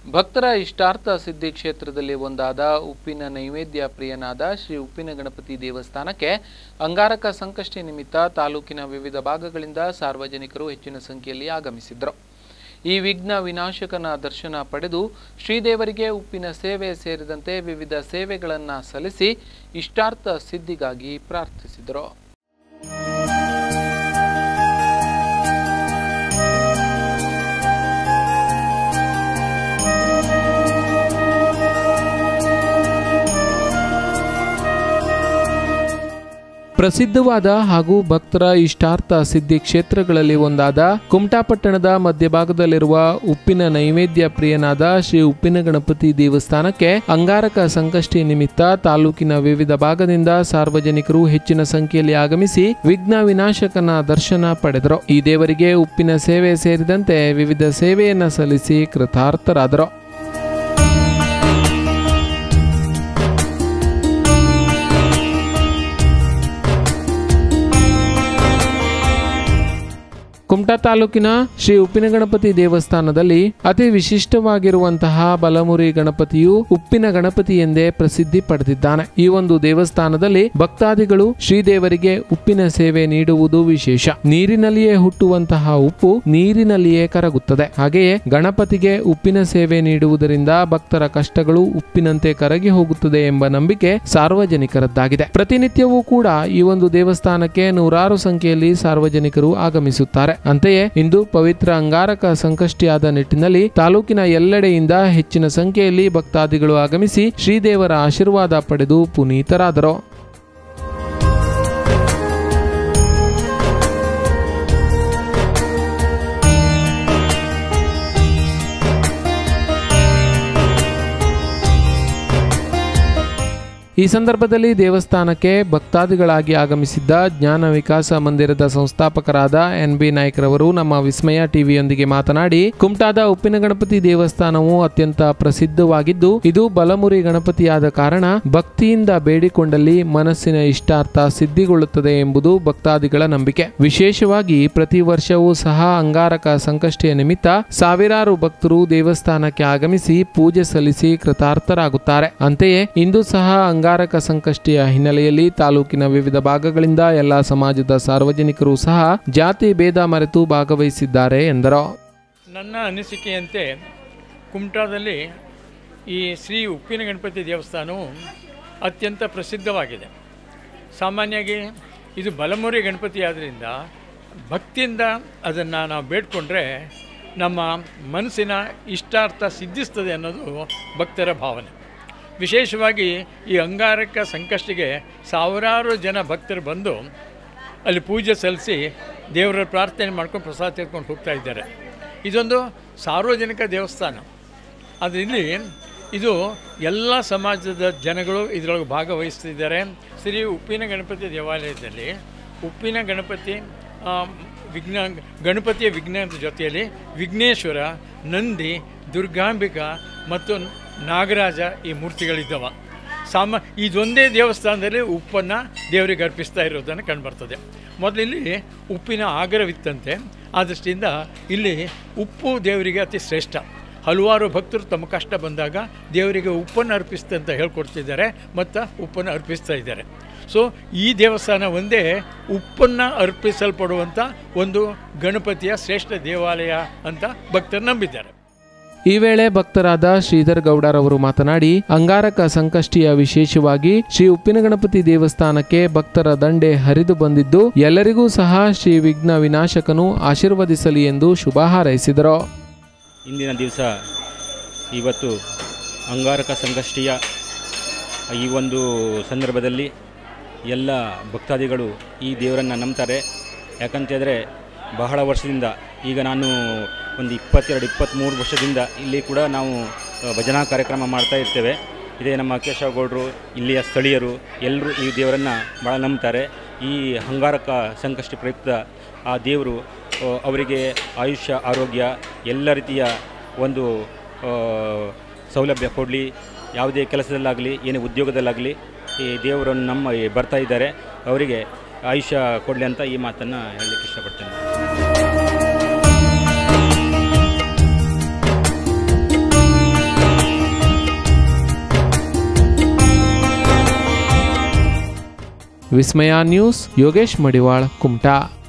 ಭಕ್ತರ ಇಷ್ಟಾರ್ಥ ಸಿದ್ಧಿ ಕ್ಷೇತ್ರದಲ್ಲಿ ಒಂದಾದ ಉಪ್ಪಿನ ನೈವೇದ್ಯ ಪ್ರಿಯನಾದ ಶ್ರೀ ಉಪ್ಪಿನ ಗಣಪತಿ ದೇವಸ್ಥಾನಕ್ಕೆ ಅಂಗಾರಕ ಸಂಕಷ್ಟಿ ನಿಮಿತ್ತ ತಾಲೂಕಿನ ವಿವಿಧ ಭಾಗಗಳಿಂದ ಸಾರ್ವಜನಿಕರು ಹೆಚ್ಚಿನ ಸಂಖ್ಯೆಯಲ್ಲಿ ಆಗಮಿಸಿದ್ರು ಈ ವಿಘ್ನ ವಿನಾಶಕನ ದರ್ಶನ ಪಡೆದು ಶ್ರೀದೇವರಿಗೆ ಉಪ್ಪಿನ ಸೇವೆ ಸೇರಿದಂತೆ ವಿವಿಧ ಸೇವೆಗಳನ್ನು ಸಲ್ಲಿಸಿ ಇಷ್ಟಾರ್ಥ ಸಿದ್ಧಿಗಾಗಿ ಪ್ರಾರ್ಥಿಸಿದರು ಪ್ರಸಿದ್ಧವಾದ ಹಾಗೂ ಭಕ್ತರ ಇಷ್ಟಾರ್ಥ ಸಿದ್ಧಿ ಕ್ಷೇತ್ರಗಳಲ್ಲಿ ಒಂದಾದ ಕುಮಟಾಪಟ್ಟಣದ ಮಧ್ಯಭಾಗದಲ್ಲಿರುವ ಉಪ್ಪಿನ ನೈವೇದ್ಯ ಪ್ರಿಯನಾದ ಶ್ರೀ ಉಪ್ಪಿನ ಗಣಪತಿ ದೇವಸ್ಥಾನಕ್ಕೆ ಅಂಗಾರಕ ಸಂಕಷ್ಟಿ ನಿಮಿತ್ತ ತಾಲೂಕಿನ ವಿವಿಧ ಭಾಗದಿಂದ ಸಾರ್ವಜನಿಕರು ಹೆಚ್ಚಿನ ಸಂಖ್ಯೆಯಲ್ಲಿ ಆಗಮಿಸಿ ವಿಘ್ನ ವಿನಾಶಕನ ದರ್ಶನ ಪಡೆದರು ಈ ದೇವರಿಗೆ ಉಪ್ಪಿನ ಸೇವೆ ಸೇರಿದಂತೆ ವಿವಿಧ ಸೇವೆಯನ್ನ ಸಲ್ಲಿಸಿ ಕೃತಾರ್ಥರಾದರು ಕುಮಟಾ ತಾಲೂಕಿನ ಶ್ರೀ ಉಪ್ಪಿನ ಗಣಪತಿ ದೇವಸ್ಥಾನದಲ್ಲಿ ಅತಿ ವಿಶಿಷ್ಟವಾಗಿರುವಂತಹ ಬಲಮುರಿ ಗಣಪತಿಯು ಉಪ್ಪಿನ ಗಣಪತಿ ಎಂದೇ ಪ್ರಸಿದ್ಧಿ ಪಡೆದಿದ್ದಾನೆ ಈ ಒಂದು ದೇವಸ್ಥಾನದಲ್ಲಿ ಭಕ್ತಾದಿಗಳು ಶ್ರೀದೇವರಿಗೆ ಉಪ್ಪಿನ ಸೇವೆ ನೀಡುವುದು ವಿಶೇಷ ನೀರಿನಲ್ಲಿಯೇ ಹುಟ್ಟುವಂತಹ ಉಪ್ಪು ನೀರಿನಲ್ಲಿಯೇ ಕರಗುತ್ತದೆ ಹಾಗೆಯೇ ಗಣಪತಿಗೆ ಉಪ್ಪಿನ ಸೇವೆ ನೀಡುವುದರಿಂದ ಭಕ್ತರ ಕಷ್ಟಗಳು ಉಪ್ಪಿನಂತೆ ಕರಗಿ ಹೋಗುತ್ತದೆ ಎಂಬ ನಂಬಿಕೆ ಸಾರ್ವಜನಿಕರದ್ದಾಗಿದೆ ಪ್ರತಿನಿತ್ಯವೂ ಕೂಡ ಈ ಒಂದು ದೇವಸ್ಥಾನಕ್ಕೆ ನೂರಾರು ಸಂಖ್ಯೆಯಲ್ಲಿ ಸಾರ್ವಜನಿಕರು ಆಗಮಿಸುತ್ತಾರೆ ಅಂತೆಯೇ ಇಂದು ಪವಿತ್ರ ಅಂಗಾರಕ ಸಂಕಷ್ಟಿಯಾದ ನಿಟ್ಟಿನಲ್ಲಿ ತಾಲೂಕಿನ ಎಲ್ಲೆಡೆಯಿಂದ ಹೆಚ್ಚಿನ ಸಂಖ್ಯೆಯಲ್ಲಿ ಭಕ್ತಾದಿಗಳು ಆಗಮಿಸಿ ಶ್ರೀದೇವರ ಆಶೀರ್ವಾದ ಪಡೆದು ಪುನೀತರಾದರು ಈ ಸಂದರ್ಭದಲ್ಲಿ ದೇವಸ್ಥಾನಕ್ಕೆ ಭಕ್ತಾದಿಗಳಾಗಿ ಆಗಮಿಸಿದ್ದ ಜ್ಞಾನ ವಿಕಾಸ ಮಂದಿರದ ಸಂಸ್ಥಾಪಕರಾದ ಎನ್ ಬಿ ನಾಯ್ಕರವರು ನಮ್ಮ ವಿಸ್ಮಯ ಟಿವಿಯೊಂದಿಗೆ ಮಾತನಾಡಿ ಕುಮಟಾದ ಉಪ್ಪಿನ ಗಣಪತಿ ದೇವಸ್ಥಾನವು ಅತ್ಯಂತ ಪ್ರಸಿದ್ಧವಾಗಿದ್ದು ಇದು ಬಲಮುರಿ ಗಣಪತಿಯಾದ ಕಾರಣ ಭಕ್ತಿಯಿಂದ ಬೇಡಿಕೊಂಡಲ್ಲಿ ಮನಸ್ಸಿನ ಇಷ್ಟಾರ್ಥ ಸಿದ್ಧಿಗೊಳ್ಳುತ್ತದೆ ಎಂಬುದು ಭಕ್ತಾದಿಗಳ ನಂಬಿಕೆ ವಿಶೇಷವಾಗಿ ಪ್ರತಿ ವರ್ಷವೂ ಸಹ ಅಂಗಾರಕ ಸಂಕಷ್ಟಿಯ ನಿಮಿತ್ತ ಸಾವಿರಾರು ಭಕ್ತರು ದೇವಸ್ಥಾನಕ್ಕೆ ಆಗಮಿಸಿ ಪೂಜೆ ಸಲ್ಲಿಸಿ ಕೃತಾರ್ಥರಾಗುತ್ತಾರೆ ಅಂತೆಯೇ ಇಂದು ಸಹ ಅಂಗಾರಕ ಸಂಕಷ್ಟಿಯ ಹಿನ್ನೆಲೆಯಲ್ಲಿ ತಾಲೂಕಿನ ವಿವಿಧ ಭಾಗಗಳಿಂದ ಎಲ್ಲಾ ಸಮಾಜದ ಸಾರ್ವಜನಿಕರು ಸಹ ಜಾತಿ ಭೇದ ಮರೆತು ಭಾಗವಹಿಸಿದ್ದಾರೆ ಎಂದರು ನನ್ನ ಅನಿಸಿಕೆಯಂತೆ ಕುಮಟಾದಲ್ಲಿ ಈ ಶ್ರೀ ಉಪ್ಪಿನ ಗಣಪತಿ ದೇವಸ್ಥಾನವು ಅತ್ಯಂತ ಪ್ರಸಿದ್ಧವಾಗಿದೆ ಸಾಮಾನ್ಯವಾಗಿ ಇದು ಬಲಮುರಿ ಗಣಪತಿ ಆದ್ದರಿಂದ ಭಕ್ತಿಯಿಂದ ಅದನ್ನು ನಾವು ಬೇಡ್ಕೊಂಡ್ರೆ ನಮ್ಮ ಮನಸ್ಸಿನ ಇಷ್ಟಾರ್ಥ ಸಿದ್ಧಿಸ್ತದೆ ಅನ್ನೋದು ಭಕ್ತರ ಭಾವನೆ ವಿಶೇಷವಾಗಿ ಈ ಅಂಗಾರಕ ಸಂಕಷ್ಟಿಗೆ ಸಾವಿರಾರು ಜನ ಭಕ್ತರು ಬಂದು ಅಲ್ಲಿ ಪೂಜೆ ಸಲ್ಲಿಸಿ ದೇವರ ಪ್ರಾರ್ಥನೆ ಮಾಡ್ಕೊಂಡು ಪ್ರಸಾದ ತೆಗೆದುಕೊಂಡು ಹೋಗ್ತಾ ಇದ್ದಾರೆ ಇದೊಂದು ಸಾರ್ವಜನಿಕ ದೇವಸ್ಥಾನ ಅದು ಇಲ್ಲಿ ಇದು ಎಲ್ಲ ಸಮಾಜದ ಜನಗಳು ಇದರೊಳಗೆ ಭಾಗವಹಿಸ್ತಿದ್ದಾರೆ ಶ್ರೀ ಉಪ್ಪಿನ ಗಣಪತಿ ದೇವಾಲಯದಲ್ಲಿ ಉಪ್ಪಿನ ಗಣಪತಿ ಆ, ವಿಘ್ನ ಗಣಪತಿಯ ವಿಘ್ನದ ಜೊತೆಯಲ್ಲಿ ವಿಘ್ನೇಶ್ವರ ನಂದಿ ದುರ್ಗಾಂಬಿಕಾ ಮತ್ತು ನಾಗರಾಜ ಈ ಮೂರ್ತಿಗಳಿದ್ದವ ಸಾಮ ಇದೊಂದೇ ದೇವಸ್ಥಾನದಲ್ಲಿ ಉಪ್ಪನ್ನು ದೇವರಿಗೆ ಅರ್ಪಿಸ್ತಾ ಇರೋದನ್ನು ಕಂಡುಬರ್ತದೆ ಮೊದಲು ಇಲ್ಲಿ ಉಪ್ಪಿನ ಆಗರವಿತ್ತಂತೆ ಆ ದೃಷ್ಟಿಯಿಂದ ಇಲ್ಲಿ ಉಪ್ಪು ದೇವರಿಗೆ ಅತಿ ಶ್ರೇಷ್ಠ ಹಲವಾರು ಭಕ್ತರು ತಮ್ಮ ಕಷ್ಟ ಬಂದಾಗ ದೇವರಿಗೆ ಉಪ್ಪನ್ನು ಅರ್ಪಿಸ್ತೆ ಅಂತ ಹೇಳ್ಕೊಡ್ತಿದ್ದಾರೆ ಮತ್ತು ಉಪ್ಪನ್ನು ಅರ್ಪಿಸ್ತಾ ಇದ್ದಾರೆ ಸೊ ಈ ದೇವಸ್ಥಾನ ಒಂದೇ ಉಪ್ಪನ್ನು ಅರ್ಪಿಸಲ್ಪಡುವಂಥ ಒಂದು ಗಣಪತಿಯ ಶ್ರೇಷ್ಠ ದೇವಾಲಯ ಅಂತ ಭಕ್ತರು ನಂಬಿದ್ದಾರೆ ಈ ವೇಳೆ ಭಕ್ತರಾದ ಶ್ರೀಧರ್ ಗೌಡರವರು ಮಾತನಾಡಿ ಅಂಗಾರಕ ಸಂಕಷ್ಟಿಯ ವಿಶೇಷವಾಗಿ ಶ್ರೀ ಉಪ್ಪಿನ ಗಣಪತಿ ದೇವಸ್ಥಾನಕ್ಕೆ ಭಕ್ತರ ದಂಡೆ ಹರಿದು ಬಂದಿದ್ದು ಎಲ್ಲರಿಗೂ ಸಹ ಶ್ರೀ ವಿಘ್ನ ವಿನಾಶಕನು ಆಶೀರ್ವದಿಸಲಿ ಎಂದು ಶುಭ ಹಾರೈಸಿದರು ಇಂದಿನ ದಿವಸ ಇವತ್ತು ಅಂಗಾರಕ ಸಂಕಷ್ಟಿಯ ಈ ಒಂದು ಸಂದರ್ಭದಲ್ಲಿ ಎಲ್ಲ ಭಕ್ತಾದಿಗಳು ಈ ದೇವರನ್ನು ನಂಬ್ತಾರೆ ಯಾಕಂತೇಳಿದ್ರೆ ಬಹಳ ವರ್ಷದಿಂದ ಈಗ ನಾನು ಒಂದು ಇಪ್ಪತ್ತೆರಡು ಇಪ್ಪತ್ತ್ಮೂರು ವರ್ಷದಿಂದ ಇಲ್ಲಿ ಕೂಡ ನಾವು ಆ, ಭಜನಾ ಕಾರ್ಯಕ್ರಮ ಮಾಡ್ತಾ ಇರ್ತೇವೆ ಇದೇ ನಮ್ಮ ಕೇಶವಗೌಡರು ಇಲ್ಲಿಯ ಸ್ಥಳೀಯರು ಎಲ್ಲರೂ ಈ ದೇವರನ್ನು ಭಾಳ ನಂಬ್ತಾರೆ ಈ ಅಂಗಾರಕ ಸಂಕಷ್ಟಿ ಪ್ರಯುಕ್ತ ಆ ದೇವರು ಆ, ಅವರಿಗೆ ಆಯುಷ್ಯ ಆರೋಗ್ಯ ಎಲ್ಲ ರೀತಿಯ ಒಂದು ಆ, ಸೌಲಭ್ಯ ಕೊಡಲಿ ಯಾವುದೇ ಕೆಲಸದಲ್ಲಾಗಲಿ ಏನೇ ಉದ್ಯೋಗದಲ್ಲಾಗಲಿ ಈ ದೇವರನ್ನು ನಮ್ಮ ಈ ಬರ್ತಾ ಇದ್ದಾರೆ ಅವರಿಗೆ ಆಯುಷ್ಯ ಕೊಡಲಿ ಅಂತ ಈ ಮಾತನ್ನು ಹೇಳಲಿಕ್ಕೆ ಇಷ್ಟಪಡ್ತೇನೆ ವಿಸ್ಮಯ ನ್ಯೂಸ್ ಯೋಗೇಶ್ ಮಡಿವಾಳ್ ಕುಮಟಾ